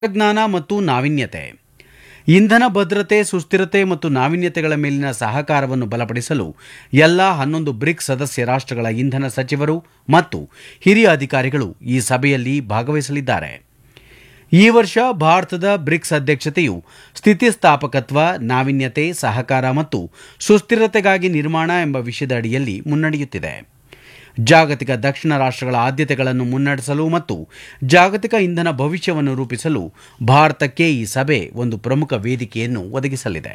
ತಂತ್ರಜ್ಞಾನ ಮತ್ತು ನಾವೀನ್ಯತೆ ಇಂಧನ ಭದ್ರತೆ ಸುಸ್ಥಿರತೆ ಮತ್ತು ನಾವೀನ್ಯತೆಗಳ ಮೇಲಿನ ಸಹಕಾರವನ್ನು ಬಲಪಡಿಸಲು ಎಲ್ಲ ಹನ್ನೊಂದು ಬ್ರಿಕ್ಸ್ ಸದಸ್ಯ ರಾಷ್ಟ್ರಗಳ ಇಂಧನ ಸಚಿವರು ಮತ್ತು ಹಿರಿಯ ಅಧಿಕಾರಿಗಳು ಈ ಸಭೆಯಲ್ಲಿ ಭಾಗವಹಿಸಲಿದ್ದಾರೆ ಈ ವರ್ಷ ಭಾರತದ ಬ್ರಿಕ್ಸ್ ಅಧ್ಯಕ್ಷತೆಯು ಸ್ಥಿತಿಸ್ಥಾಪಕತ್ವ ನಾವೀನ್ಯತೆ ಸಹಕಾರ ಮತ್ತು ಸುಸ್ಥಿರತೆಗಾಗಿ ನಿರ್ಮಾಣ ಎಂಬ ವಿಷಯದ ಅಡಿಯಲ್ಲಿ ಮುನ್ನಡೆಯುತ್ತಿದೆ ಜಾಗತಿಕ ದಕ್ಷಿಣ ರಾಷ್ಟ್ರಗಳ ಆದ್ಯತೆಗಳನ್ನು ಮುನ್ನಡೆಸಲು ಮತ್ತು ಜಾಗತಿಕ ಇಂಧನ ಭವಿಷ್ಯವನ್ನು ರೂಪಿಸಲು ಭಾರತಕ್ಕೆ ಈ ಸಭೆ ಒಂದು ಪ್ರಮುಖ ವೇದಿಕೆಯನ್ನು ಒದಗಿಸಲಿದೆ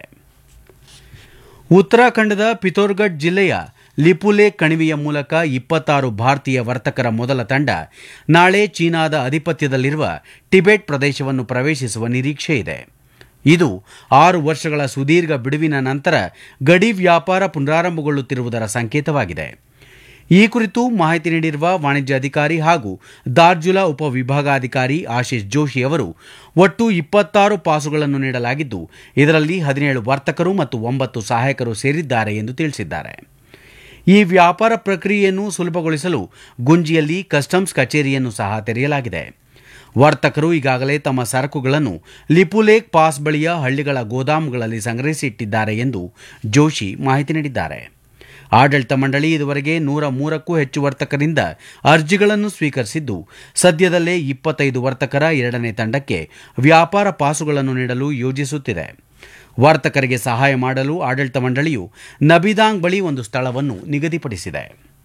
ಉತ್ತರಾಖಂಡದ ಪಿಥೋರ್ಗಢ್ ಜಿಲ್ಲೆಯ ಲಿಪುಲೆ ಕಣಿವೆಯ ಮೂಲಕ ಇಪ್ಪತ್ತಾರು ಭಾರತೀಯ ವರ್ತಕರ ಮೊದಲ ತಂಡ ನಾಳೆ ಚೀನಾದ ಅಧಿಪತ್ಯದಲ್ಲಿರುವ ಟಿಬೆಟ್ ಪ್ರದೇಶವನ್ನು ಪ್ರವೇಶಿಸುವ ನಿರೀಕ್ಷೆ ಇದೆ ಇದು ಆರು ವರ್ಷಗಳ ಸುದೀರ್ಘ ಬಿಡುವಿನ ನಂತರ ಗಡಿ ವ್ಯಾಪಾರ ಪುನರಾರಂಭಗೊಳ್ಳುತ್ತಿರುವುದರ ಸಂಕೇತವಾಗಿದೆ ಈ ಕುರಿತು ಮಾಹಿತಿ ನೀಡಿರುವ ವಾಣಿಜ್ಯ ಅಧಿಕಾರಿ ಹಾಗೂ ದಾರ್ಜುಲಾ ಉಪವಿಭಾಗಾಧಿಕಾರಿ ಆಶೀಶ್ ಜೋಶಿ ಅವರು ಒಟ್ಟು ಇಪ್ಪತ್ತಾರು ಪಾಸುಗಳನ್ನು ನೀಡಲಾಗಿದ್ದು ಇದರಲ್ಲಿ ಹದಿನೇಳು ವರ್ತಕರು ಮತ್ತು ಒಂಬತ್ತು ಸಹಾಯಕರು ಸೇರಿದ್ದಾರೆ ಎಂದು ತಿಳಿಸಿದ್ದಾರೆ ಈ ವ್ಯಾಪಾರ ಪ್ರಕ್ರಿಯೆಯನ್ನು ಸುಲಭಗೊಳಿಸಲು ಗುಂಜಿಯಲ್ಲಿ ಕಸ್ಟಮ್ಸ್ ಕಚೇರಿಯನ್ನು ಸಹ ತೆರೆಯಲಾಗಿದೆ ವರ್ತಕರು ಈಗಾಗಲೇ ತಮ್ಮ ಸರಕುಗಳನ್ನು ಲಿಪುಲೇಕ್ ಪಾಸ್ ಬಳಿಯ ಹಳ್ಳಿಗಳ ಗೋದಾಮುಗಳಲ್ಲಿ ಸಂಗ್ರಹಿಸಿಟ್ಟಿದ್ದಾರೆ ಎಂದು ಜೋಶಿ ಮಾಹಿತಿ ನೀಡಿದ್ದಾರೆ ಆಡಳಿತ ಮಂಡಳಿ ಇದುವರೆಗೆ ನೂರ ಮೂರಕ್ಕೂ ಹೆಚ್ಚು ವರ್ತಕರಿಂದ ಅರ್ಜಿಗಳನ್ನು ಸ್ವೀಕರಿಸಿದ್ದು ಸದ್ಯದಲ್ಲೇ ಇಪ್ಪತ್ತೈದು ವರ್ತಕರ ಎರಡನೇ ತಂಡಕ್ಕೆ ವ್ಯಾಪಾರ ಪಾಸುಗಳನ್ನು ನೀಡಲು ಯೋಜಿಸುತ್ತಿದೆ ವರ್ತಕರಿಗೆ ಸಹಾಯ ಮಾಡಲು ಆಡಳಿತ ಮಂಡಳಿಯು ನಬಿದಾಂಗ್ ಬಳಿ ಒಂದು ಸ್ಥಳವನ್ನು ನಿಗದಿಪಡಿಸಿದೆ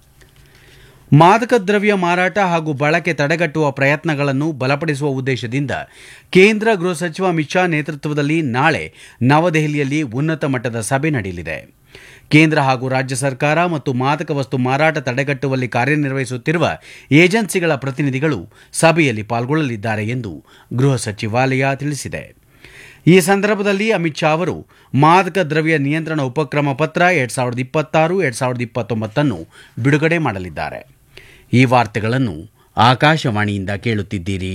ಮಾದಕ ದ್ರವ್ಯ ಮಾರಾಟ ಹಾಗೂ ಬಳಕೆ ತಡೆಗಟ್ಟುವ ಪ್ರಯತ್ನಗಳನ್ನು ಬಲಪಡಿಸುವ ಉದ್ದೇಶದಿಂದ ಕೇಂದ್ರ ಗೃಹ ಸಚಿವ ಅಮಿತ್ ಶಾ ನೇತೃತ್ವದಲ್ಲಿ ನಾಳೆ ನವದೆಹಲಿಯಲ್ಲಿ ಉನ್ನತ ಮಟ್ಟದ ಸಭೆ ನಡೆಯಲಿದೆ ಕೇಂದ್ರ ಹಾಗೂ ರಾಜ್ಯ ಸರ್ಕಾರ ಮತ್ತು ಮಾದಕ ವಸ್ತು ಮಾರಾಟ ತಡೆಗಟ್ಟುವಲ್ಲಿ ಕಾರ್ಯನಿರ್ವಹಿಸುತ್ತಿರುವ ಏಜೆನ್ಸಿಗಳ ಪ್ರತಿನಿಧಿಗಳು ಸಭೆಯಲ್ಲಿ ಪಾಲ್ಗೊಳ್ಳಲಿದ್ದಾರೆ ಎಂದು ಗೃಹ ಸಚಿವಾಲಯ ತಿಳಿಸಿದೆ ಈ ಸಂದರ್ಭದಲ್ಲಿ ಅಮಿತ್ ಶಾ ಅವರು ಮಾದಕ ದ್ರವ್ಯ ನಿಯಂತ್ರಣ ಉಪಕ್ರಮ ಪತ್ರ ಎರಡ್ ಸಾವಿರದ ಇಪ್ಪತ್ತಾರು ಎರಡ್ ಸಾವಿರದ ಇಪ್ಪತ್ತೊಂಬತ್ತನ್ನು ಬಿಡುಗಡೆ ಮಾಡಲಿದ್ದಾರೆ ಈ ವಾರ್ತೆಗಳನ್ನು ಆಕಾಶವಾಣಿಯಿಂದ ಕೇಳುತ್ತಿದ್ದೀರಿ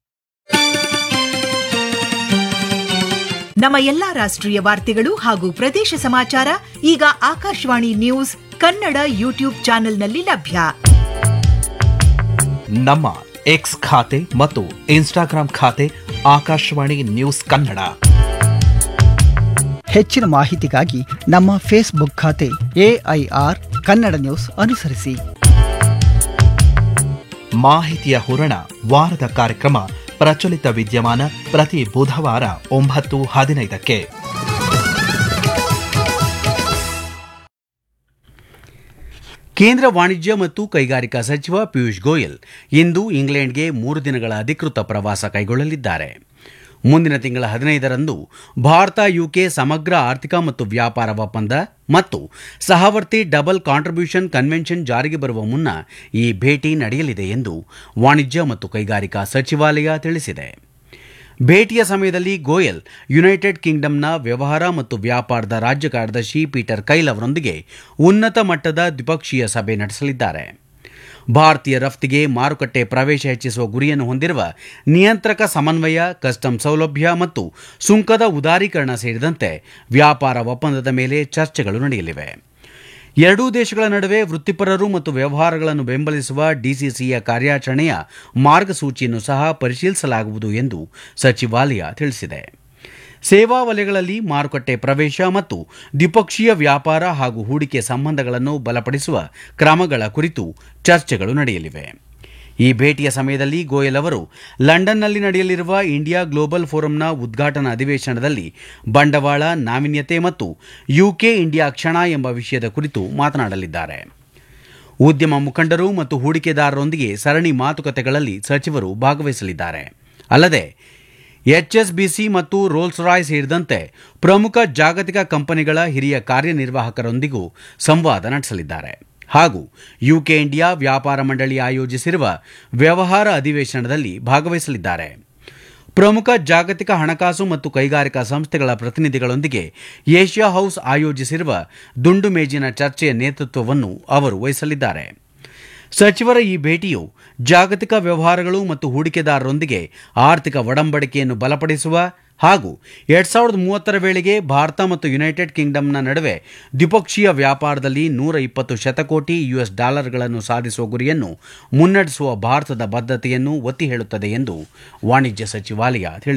ನಮ್ಮ ಎಲ್ಲಾ ರಾಷ್ಟ್ರೀಯ ವಾರ್ತೆಗಳು ಹಾಗೂ ಪ್ರದೇಶ ಸಮಾಚಾರ ಈಗ ಆಕಾಶವಾಣಿ ನ್ಯೂಸ್ ಕನ್ನಡ ಯೂಟ್ಯೂಬ್ ಚಾನೆಲ್ನಲ್ಲಿ ಲಭ್ಯ ನಮ್ಮ ಎಕ್ಸ್ ಖಾತೆ ಮತ್ತು ಇನ್ಸ್ಟಾಗ್ರಾಂ ಖಾತೆ ಆಕಾಶವಾಣಿ ನ್ಯೂಸ್ ಕನ್ನಡ ಹೆಚ್ಚಿನ ಮಾಹಿತಿಗಾಗಿ ನಮ್ಮ ಫೇಸ್ಬುಕ್ ಖಾತೆ ಎಐಆರ್ ಕನ್ನಡ ನ್ಯೂಸ್ ಅನುಸರಿಸಿ ಮಾಹಿತಿಯ ಹೂರಣ ವಾರದ ಕಾರ್ಯಕ್ರಮ ಪ್ರಚಲಿತ ವಿದ್ಯಮಾನ ಪ್ರತಿ ಬುಧವಾರ ಒಂಬತ್ತು ಹದಿನೈದಕ್ಕೆ ಕೇಂದ್ರ ವಾಣಿಜ್ಯ ಮತ್ತು ಕೈಗಾರಿಕಾ ಸಚಿವ ಪಿಯೂಷ್ ಗೋಯಲ್ ಇಂದು ಇಂಗ್ಲೆಂಡ್ಗೆ ಮೂರು ದಿನಗಳ ಅಧಿಕೃತ ಪ್ರವಾಸ ಕೈಗೊಳ್ಳಲಿದ್ದಾರೆ ಮುಂದಿನ ತಿಂಗಳ ಹದಿನೈದರಂದು ಭಾರತ ಯುಕೆ ಸಮಗ್ರ ಆರ್ಥಿಕ ಮತ್ತು ವ್ಯಾಪಾರ ಒಪ್ಪಂದ ಮತ್ತು ಸಹವರ್ತಿ ಡಬಲ್ ಕಾಂಟ್ರಿಬ್ಯೂಷನ್ ಕನ್ವೆನ್ಷನ್ ಜಾರಿಗೆ ಬರುವ ಮುನ್ನ ಈ ಭೇಟಿ ನಡೆಯಲಿದೆ ಎಂದು ವಾಣಿಜ್ಯ ಮತ್ತು ಕೈಗಾರಿಕಾ ಸಚಿವಾಲಯ ತಿಳಿಸಿದೆ ಭೇಟಿಯ ಸಮಯದಲ್ಲಿ ಗೋಯಲ್ ಯುನೈಟೆಡ್ ಕಿಂಗ್ಡಮ್ನ ವ್ಯವಹಾರ ಮತ್ತು ವ್ಯಾಪಾರದ ರಾಜ್ಯ ಕಾರ್ಯದರ್ಶಿ ಪೀಟರ್ ಕೈಲ್ ಅವರೊಂದಿಗೆ ಉನ್ನತ ಮಟ್ಟದ ದ್ವಿಪಕ್ಷೀಯ ಸಭೆ ನಡೆಸಲಿದ್ದಾರೆ ಭಾರತೀಯ ರಫ್ತಿಗೆ ಮಾರುಕಟ್ಟೆ ಪ್ರವೇಶ ಹೆಚ್ಚಿಸುವ ಗುರಿಯನ್ನು ಹೊಂದಿರುವ ನಿಯಂತ್ರಕ ಸಮನ್ವಯ ಕಸ್ಟಮ್ ಸೌಲಭ್ಯ ಮತ್ತು ಸುಂಕದ ಉದಾರೀಕರಣ ಸೇರಿದಂತೆ ವ್ಯಾಪಾರ ಒಪ್ಪಂದದ ಮೇಲೆ ಚರ್ಚೆಗಳು ನಡೆಯಲಿವೆ ಎರಡೂ ದೇಶಗಳ ನಡುವೆ ವೃತ್ತಿಪರರು ಮತ್ತು ವ್ಯವಹಾರಗಳನ್ನು ಬೆಂಬಲಿಸುವ ಡಿಸಿಸಿಯ ಕಾರ್ಯಾಚರಣೆಯ ಮಾರ್ಗಸೂಚಿಯನ್ನು ಸಹ ಪರಿಶೀಲಿಸಲಾಗುವುದು ಎಂದು ಸಚಿವಾಲಯ ತಿಳಿಸಿದೆ ಸೇವಾ ವಲಯಗಳಲ್ಲಿ ಮಾರುಕಟ್ಟೆ ಪ್ರವೇಶ ಮತ್ತು ದ್ವಿಪಕ್ಷೀಯ ವ್ಯಾಪಾರ ಹಾಗೂ ಹೂಡಿಕೆ ಸಂಬಂಧಗಳನ್ನು ಬಲಪಡಿಸುವ ಕ್ರಮಗಳ ಕುರಿತು ಚರ್ಚೆಗಳು ನಡೆಯಲಿವೆ ಈ ಭೇಟಿಯ ಸಮಯದಲ್ಲಿ ಗೋಯಲ್ ಅವರು ಲಂಡನ್ನಲ್ಲಿ ನಡೆಯಲಿರುವ ಇಂಡಿಯಾ ಗ್ಲೋಬಲ್ ಫೋರಂನ ಉದ್ಘಾಟನಾ ಅಧಿವೇಶನದಲ್ಲಿ ಬಂಡವಾಳ ನಾವೀನ್ಯತೆ ಮತ್ತು ಯುಕೆ ಇಂಡಿಯಾ ಕ್ಷಣ ಎಂಬ ವಿಷಯದ ಕುರಿತು ಮಾತನಾಡಲಿದ್ದಾರೆ ಉದ್ಯಮ ಮುಖಂಡರು ಮತ್ತು ಹೂಡಿಕೆದಾರರೊಂದಿಗೆ ಸರಣಿ ಮಾತುಕತೆಗಳಲ್ಲಿ ಸಚಿವರು ಭಾಗವಹಿಸಲಿದ್ದಾರೆ ಅಲ್ಲದೆ ಎಚ್ಎಸ್ಬಿಸಿ ಮತ್ತು ರೋಲ್ಸ್ ರಾಯ್ ಸೇರಿದಂತೆ ಪ್ರಮುಖ ಜಾಗತಿಕ ಕಂಪನಿಗಳ ಹಿರಿಯ ಕಾರ್ಯನಿರ್ವಾಹಕರೊಂದಿಗೂ ಸಂವಾದ ನಡೆಸಲಿದ್ದಾರೆ ಹಾಗೂ ಯುಕೆ ಇಂಡಿಯಾ ವ್ಯಾಪಾರ ಮಂಡಳಿ ಆಯೋಜಿಸಿರುವ ವ್ಯವಹಾರ ಅಧಿವೇಶನದಲ್ಲಿ ಭಾಗವಹಿಸಲಿದ್ದಾರೆ ಪ್ರಮುಖ ಜಾಗತಿಕ ಹಣಕಾಸು ಮತ್ತು ಕೈಗಾರಿಕಾ ಸಂಸ್ಥೆಗಳ ಪ್ರತಿನಿಧಿಗಳೊಂದಿಗೆ ಏಷ್ಯಾ ಹೌಸ್ ಆಯೋಜಿಸಿರುವ ದುಂಡು ಮೇಜಿನ ಚರ್ಚೆಯ ನೇತೃತ್ವವನ್ನು ಅವರು ವಹಿಸಲಿದ್ದಾರೆ ಸಚಿವರ ಈ ಭೇಟಿಯು ಜಾಗತಿಕ ವ್ಯವಹಾರಗಳು ಮತ್ತು ಹೂಡಿಕೆದಾರರೊಂದಿಗೆ ಆರ್ಥಿಕ ಒಡಂಬಡಿಕೆಯನ್ನು ಬಲಪಡಿಸುವ ಹಾಗೂ ಎರಡ್ ಸಾವಿರದ ಮೂವತ್ತರ ವೇಳೆಗೆ ಭಾರತ ಮತ್ತು ಯುನೈಟೆಡ್ ಕಿಂಗ್ಡಮ್ನ ನಡುವೆ ದ್ವಿಪಕ್ಷೀಯ ವ್ಯಾಪಾರದಲ್ಲಿ ನೂರ ಇಪ್ಪತ್ತು ಶತಕೋಟಿ ಯುಎಸ್ ಡಾಲರ್ಗಳನ್ನು ಸಾಧಿಸುವ ಗುರಿಯನ್ನು ಮುನ್ನಡೆಸುವ ಭಾರತದ ಬದ್ಧತೆಯನ್ನು ಒತ್ತಿ ಹೇಳುತ್ತದೆ ಎಂದು ವಾಣಿಜ್ಯ ಸಚಿವಾಲಯ ತಿಳಿಸಿದೆ